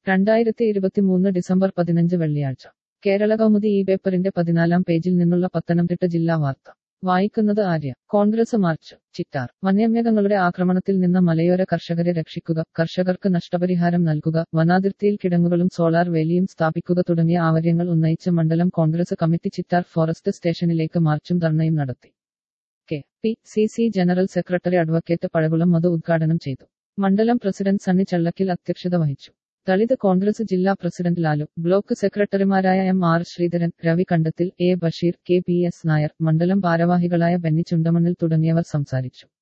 രണ്ടായിരത്തി ഇരുപത്തിമൂന്ന് ഡിസംബർ പതിനഞ്ച് വെള്ളിയാഴ്ച കേരള കൗമുദി ഈ പേപ്പറിന്റെ പതിനാലാം പേജിൽ നിന്നുള്ള പത്തനംതിട്ട ജില്ലാ വാർത്ത വായിക്കുന്നത് ആര്യ കോൺഗ്രസ് മാർച്ച് ചിറ്റാർ വന്യമൃഗങ്ങളുടെ ആക്രമണത്തിൽ നിന്ന് മലയോര കർഷകരെ രക്ഷിക്കുക കർഷകർക്ക് നഷ്ടപരിഹാരം നൽകുക വനാതിർത്തിയിൽ കിടങ്ങുകളും സോളാർ വേലിയും സ്ഥാപിക്കുക തുടങ്ങിയ ആവശ്യങ്ങൾ ഉന്നയിച്ച് മണ്ഡലം കോൺഗ്രസ് കമ്മിറ്റി ചിറ്റാർ ഫോറസ്റ്റ് സ്റ്റേഷനിലേക്ക് മാർച്ചും ധർണയും നടത്തി K P C C general secretary advocate Pazhakulam Madhu ഉദ്ഘാടനം ചെയ്തു മണ്ഡലം പ്രസിഡന്റ് സണ്ണി ചള്ളക്കിൽ അധ്യക്ഷത വഹിച്ചു ദളിത് കോൺഗ്രസ് ജില്ലാ പ്രസിഡന്റ് ലാലു ബ്ലോക്ക് സെക്രട്ടറിമാരായ M R Sreedharan Ravi Kandathil A Basheer K P S Nair മണ്ഡലം ഭാരവാഹികളായ ബെന്നി ചുണ്ടമണ്ണിൽ തുടങ്ങിയവർ സംസാരിച്ചു